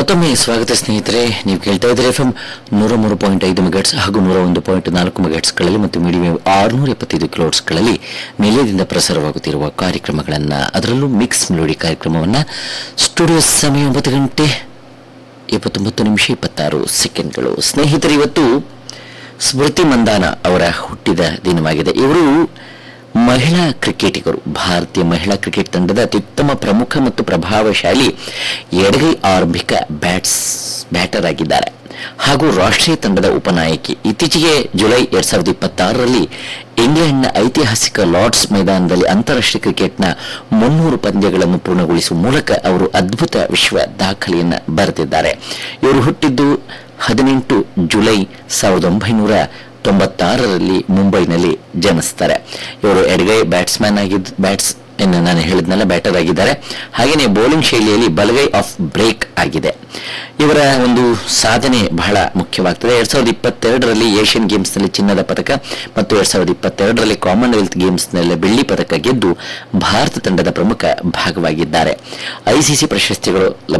ಮತ್ತೊಮ್ಮೆ ಸ್ವಾಗತ ಸ್ನೇಹಿತರೆ ನೀವು ಕೇಳ್ತಾ ಇದ್ರೆ ಎಫ್ ಎಂ ನೂರ ಮೂರು ಪಾಯಿಂಟ್ ಐದು ಮೆಗಾಟ್ಸ್ ಹಾಗೂ ನೂರ ಒಂದು ಪಾಯಿಂಟ್ ನಾಲ್ಕು ಮೆಗಾಟ್ಸ್ಗಳಲ್ಲಿ ಮತ್ತು ಮೀಡಿಯಂ ಆರುನೂರ ಎಪ್ಪತ್ತೈದು ಕಿಲೋಟ್ಸ್ಗಳಲ್ಲಿ ನಿಲಯದಿಂದ ಪ್ರಸಾರವಾಗುತ್ತಿರುವ ಕಾರ್ಯಕ್ರಮಗಳನ್ನು ಅದರಲ್ಲೂ ಮಿಕ್ಸ್ ಮೆಲೋಡಿ ಕಾರ್ಯಕ್ರಮವನ್ನು ಸ್ಟುಡಿಯೋ ಸಮಯ ಒಂಬತ್ತು ಗಂಟೆ ಇಪ್ಪತ್ತೊಂಬತ್ತು ನಿಮಿಷ ಇಪ್ಪತ್ತಾರು ಸೆಕೆಂಡ್ಗಳು ಸ್ನೇಹಿತರು ಇವತ್ತು ಸ್ಮೃತಿ ಮಂದಾನ ಅವರ ಹುಟ್ಟಿದ ದಿನವಾಗಿದೆ ಇವರು ಮಹಿಳಾ ಕ್ರಿಕೆಟಿಗರು ಭಾರತೀಯ ಮಹಿಳಾ ಕ್ರಿಕೆಟ್ ತಂಡದ ಅತ್ಯುತ್ತಮ ಪ್ರಮುಖ ಮತ್ತು ಪ್ರಭಾವಶಾಲಿ ಎಡಗೈ ಆರಂಭಿಕ ಬ್ಯಾಟ್ಸ್ ಬ್ಯಾಟರ್ ಆಗಿದ್ದಾರೆ ಹಾಗೂ ರಾಷ್ಟ್ರೀಯ ತಂಡದ ಉಪನಾಯಕಿ ಇತ್ತೀಚೆಗೆ ಜುಲೈ ಎರಡ್ ಸಾವಿರದ ಇಪ್ಪತ್ತಾರರಲ್ಲಿ ಇಂಗ್ಲೆಂಡ್ನ ಐತಿಹಾಸಿಕ ಲಾರ್ಡ್ಸ್ ಮೈದಾನದಲ್ಲಿ ಅಂತಾರಾಷ್ಟ್ರೀಯ ಕ್ರಿಕೆಟ್ನ ಮುನ್ನೂರು ಪಂದ್ಯಗಳನ್ನು ಪೂರ್ಣಗೊಳಿಸುವ ಮೂಲಕ ಅವರು ಅದ್ಭುತ ವಿಶ್ವ ದಾಖಲೆಯನ್ನು ಬರೆದಿದ್ದಾರೆ ಇವರು ಹುಟ್ಟಿದ್ದು ಹದಿನೆಂಟು ಜುಲೈ ಸಾವಿರದ ಒಂಬೈನೂರ ತೊಂಬತ್ತಾರರಲ್ಲಿ ಮುಂಬೈನಲ್ಲಿ ಜನಿಸ್ತಾರೆ ಇವರು ಎಡಗೈ ಬ್ಯಾಟ್ಸ್ಮನ್ ಆಗಿದ್ದ ಬ್ಯಾಟ್ಸ್ ಇನ್ನು ನಾನು ಹೇಳಿದ್ನಲ್ಲ ಬ್ಯಾಟರ್ ಆಗಿದ್ದಾರೆ ಹಾಗೆಯೇ ಬೌಲಿಂಗ್ ಶೈಲಿಯಲ್ಲಿ ಬಲಗೈ ಆಫ್ ಬ್ರೇಕ್ ಆಗಿದೆ ಇವರ ಒಂದು ಸಾಧನೆ ಬಹಳ ಮುಖ್ಯವಾಗ್ತದೆ ಎರಡ್ ಸಾವಿರದ ಇಪ್ಪತ್ತೆರಡರಲ್ಲಿ ಏಷ್ಯನ್ ಗೇಮ್ಸ್ನಲ್ಲಿ ಚಿನ್ನದ ಪದಕ ಮತ್ತು ಎರಡ್ ಸಾವಿರದ ಇಪ್ಪತ್ತೆರಡರಲ್ಲಿ ಕಾಮನ್ವೆಲ್ತ್ ಗೇಮ್ಸ್ನಲ್ಲಿ ಬೆಳ್ಳಿ ಪದಕ ಗೆದ್ದು ಭಾರತ ತಂಡದ ಪ್ರಮುಖ ಭಾಗವಾಗಿದ್ದಾರೆ ಐಸಿಸಿ ಪ್ರಶಸ್ತಿಗಳು